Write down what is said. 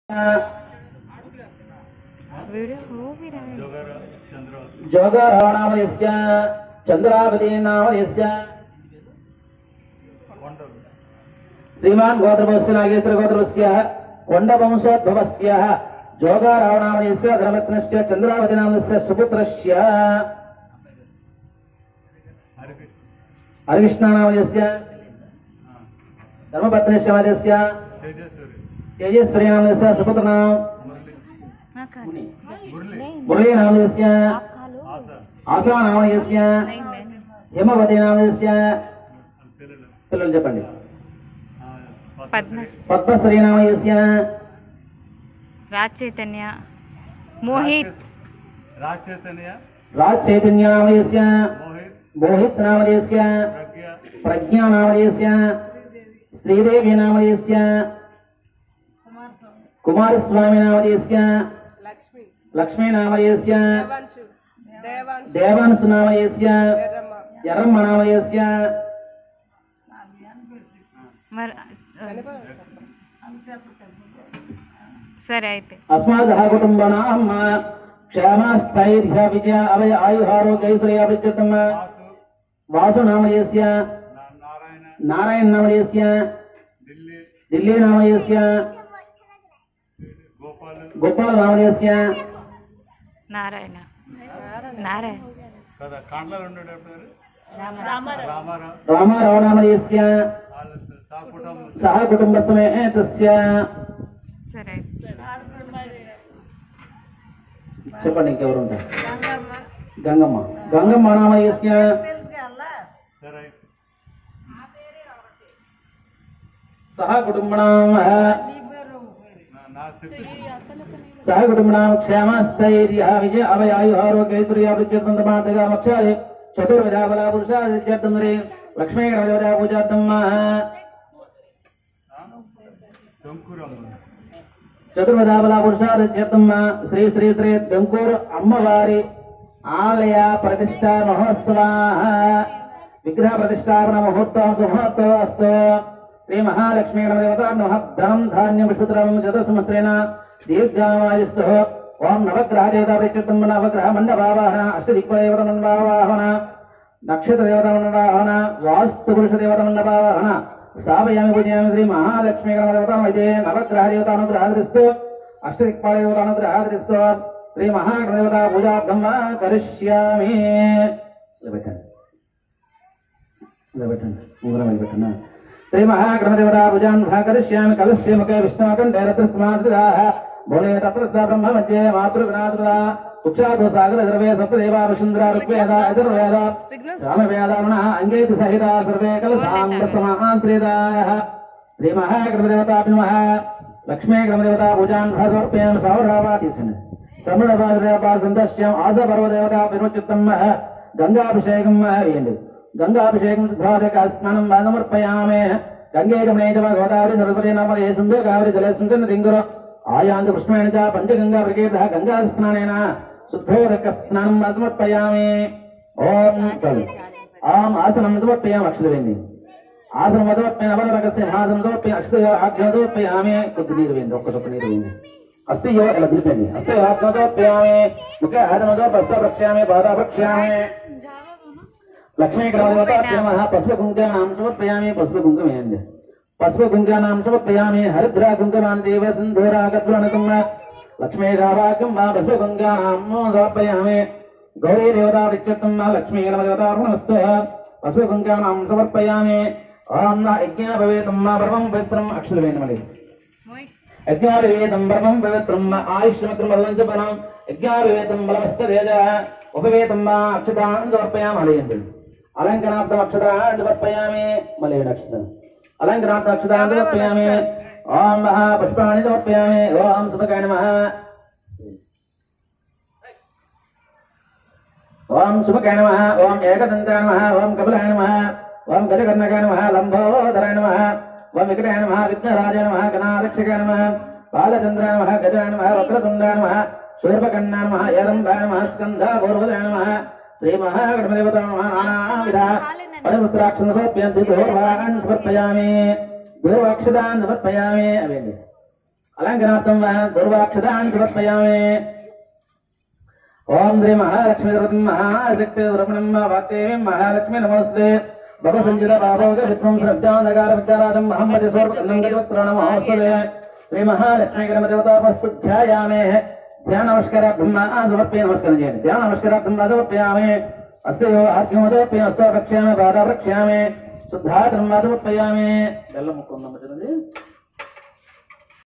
video movie జోగరావణామయస్య చంద్రావతి నామయస్య శ్రీమాన్ గోత్రభవస్య నాగేశ్వర గోత్రభవస్య కొండవంశోద్భవస్య జోగారావణామయస్య ధర్మత్నస్య చంద్రావతి నామస్య సుపుత్రస్య హరికృష్ణానామయస్య ధర్మపత్నస్య మధ్యస్య తేజస్వరి నామస్య సుపుత్రనామ మురళీ నామయస్య ఆశా నామయస్య హిమవతి నామయస్య పిల్లలు చెప్పండి పద్మ పద్మశ్రీ నామయస్య రాజ్ చైతన్య మోహిత్ రాజ్ చైతన్య రాజ్ చైతన్య నామయస్య మోహిత్ మోహిత్ నామయస్య ప్రజ్ఞ ప్రజ్ఞా నామయస్య శ్రీదేవి నామయస్య కుమారస్వామి నామయస్య లక్ష్మి లక్ష్మీ నామయస్య దేవాంశు దేవాంశు దేవాంశు నామయస్య ఎర్రమ్మ ఎర్రమ్మ నామయస్య మరి సరే అయితే अस्मादः कुटुम्बनाम् क्षमास्थैर्य विजय अभय आयुरारोग्यैश्वर्याभिच्युतम् వాసు वासुनामयस्य నా- నారాయణ नारायणनामयस्य ఢిల్లీ दिल्लीनामयस्य గోపాల్ गोपालनामयस्य నారాయణ నారాయణ కదా కాండ్లలో ఉండేటప్పుడు రామారావు रामारावनामयस्य వాళ్ళ సా కుటుంబం सह कुटुम्बसमेतस्य సరే అయితే చెప్పండి ఇంకెవరు ఉంటారు గంగమ్మ గంగమ్మ నామయస్య సరే సహ కుటుంబనామ నా- నా చెప్పి సహ కుటుంబనామ క్షేమస్థైర్య విజయ అభయ ఆయు ఆరోగ్యైశ్వర్యాభిచ్యుతంతమాతగా మక్షాది చతుర్విధా బల పురుషాదిత్యర్థం లక్ష్మీ గణపతి పూజార్థం డొంకురమ్మ చతుర్విధా బల పురుషాదిత్యర్థం శ్రీ శ్రీ శ్రీ డంకూరు అమ్మవారి ఆలయ ప్రతిష్ట మహోత్సవ విగ్రహ ప్రతిష్టాపన ముహూర్తం సుముహూర్తం అస్తు శ్రీ మహాలక్ష్మీ గణదేవత నమ ధనం ధాన్యం విష్ణుతరం చతుస్సంవత్సరేణ దీర్ఘామాయుస్తు ఓం నవగ్రహ దేవత ప్రత్యుత్తం నవగ్రహ మండపావాహన అష్టదిక్వదేవత మండపావాహన నక్షత్ర దేవత మండపావాహన వాస్తు పురుష దేవత మండపావాహన స్థాపయామి పూజయామి శ్రీ మహాలక్ష్మీ గణదేవత అయితే నవగ్రహ దేవత అనుగ్రహాదరిస్తూ అష్టదిక్పాల దేవత అనుగ్రహాదరిస్తూ శ్రీ మహాగణదేవత పూజార్థం వా కరిష్యామి ఇలా పెట్టండి ఇలా పెట్టండి ఉంగరం ఇలా పెట్టండి శ్రీ మహాగ్రహదేవతా భుజాన్ భాకరిష్యామి కలస్య ముఖే విష్ణుకంఠే రత్నస్మాద్రిదాః భువనే తత్రస్థ బ్రహ్మ మధ్యే మాతృగణాదురా కుక్షాదు సాగర ద్రవే సప్తదేవా వసుంధరా ఋగ్వేద యజుర్వేద రామవేదారుణ అంగేతి సహిత సర్వే కలసాంబ సమాశ్రితాః శ్రీ మహాగ్రహదేవతాభి నమః లక్ష్మీ గ్రహదేవతా భుజాన్ భాగవర్పేయం సౌరభా తీసింది సముద్రపాద సందర్శ్యం ఆస పర్వదేవత విరుచిత్తం గంగాభిషేకం వేయండి గంగాభిషేకం శుద్ధాదక స్నానం సమర్పయామే గంగే గమనే చ గోదావరి సరస్వతి నర్మదే సింధు కావరి జలే సింధు దింగురు ఆయాంత పుష్పేణ చ పంచగంగా ప్రకీర్త గంగా స్నానేన శుద్ధోదక స్నానం సమర్పయామి ఓం సవి ఆం ఆసనం సమర్పయామి అక్షరవేంది ఆసనం సమర్పయామి అవరక సింహాసనం సమర్పయామి అక్షర ఆజ్ఞ సమర్పయామి కొద్ది నీరు వేయండి ఒక్క చొక్క నీరు వేయండి అస్థియో ఇలా దిలిపండి అస్థియో ఆత్మదోప్యామి ముఖ ఆదమదో ప్రస్థ ప్రక్ష్యామి పాద ప్రక్ష్యామి లక్ష్మీ గ్రహదేవత నమః పసుపు కుంకానాం సమర్పయామి పసుపు కుంకం వేయండి పసుపు కుంకానాం సమర్పయామి హరిద్ర కుంకమాన్ దేవ సింధూరా గద్వనకం లక్ష్మీ రావాకం మా పసుపు కుంకానాం సమర్పయామి గౌరీ దేవతా విచ్యత్తం మా లక్ష్మీ గ్రహదేవత నమస్తే పసుపు కుంకానాం సమర్పయామి ఓం నా యజ్ఞ భవేతం మా పరమం పవిత్రం అక్షర వేయండి మళ్ళీ యజ్ఞాభివేదం బ్రహ్మం పవిత్రం ఆయుష్మత్రం బలం యజ్ఞాభివేదం బలమస్తేజ ఉపవేదం మా అక్షతాన్ని సమర్పయామి అలయండి అలంకనార్థం అక్షతాన్ని సమర్పయామి మళ్ళీ అక్షతం అలంకనార్థం అక్షతాన్ని సమర్పయామి ఓం మహా పుష్పాన్ని సమర్పయామి ఓం సుభకాయ నమః ఓం శుభకాయ నమః ఓం ఏకదంతాయ నమః ఓం కపిలాయ నమః ఓం గజకర్ణకాయ నమః లంబోదరాయ నమః ఓం వికటాయ నమః విఘ్నరాజాయ నమః గణారక్షకాయ నమః బాలచంద్రాయ నమః గజాయ నమః వక్రతుండాయ నమః శూర్పకర్ణాయ నమః ఏదంబాయ నమః స్కంధాపూర్వదాయ నమః శ్రీ మహాగణపతివత నమః నానావిధ పరముత్రాక్షణ సమర్పయంతి దూర్వాన్ సమర్పయామి దూర్వాక్షదాన్ సమర్పయామి అవేండి అలంకరార్థం దుర్వాక్షదాన్ని సమర్పయామి ఓం శ్రీ మహాలక్ష్మి ద్రవణం మహాశక్తి ద్రవణం వాక్దేవి మహాలక్ష్మి నమస్తే భగ సంచిత బాభోగ విత్వం శ్రద్ధాంధకార విద్యారాధం మహమ్మది స్వర్ణమోత్సవే శ్రీ మహాలక్ష్మి గణమదేవతాపస్తు ధ్యాయామే ధ్యాన నమస్కార బ్రహ్మ సమర్పయ నమస్కారం చేయండి ధ్యాన నమస్కార బ్రహ్మ సమర్పయామి అస్తయో ఆర్ఘ్యమదోప్య హస్త ప్రక్ష్యామి పాద ప్రక్ష్యామి శుద్ధాత్రం సమర్పయామి బెల్లం ముక్కుందమ్మ చిన్నది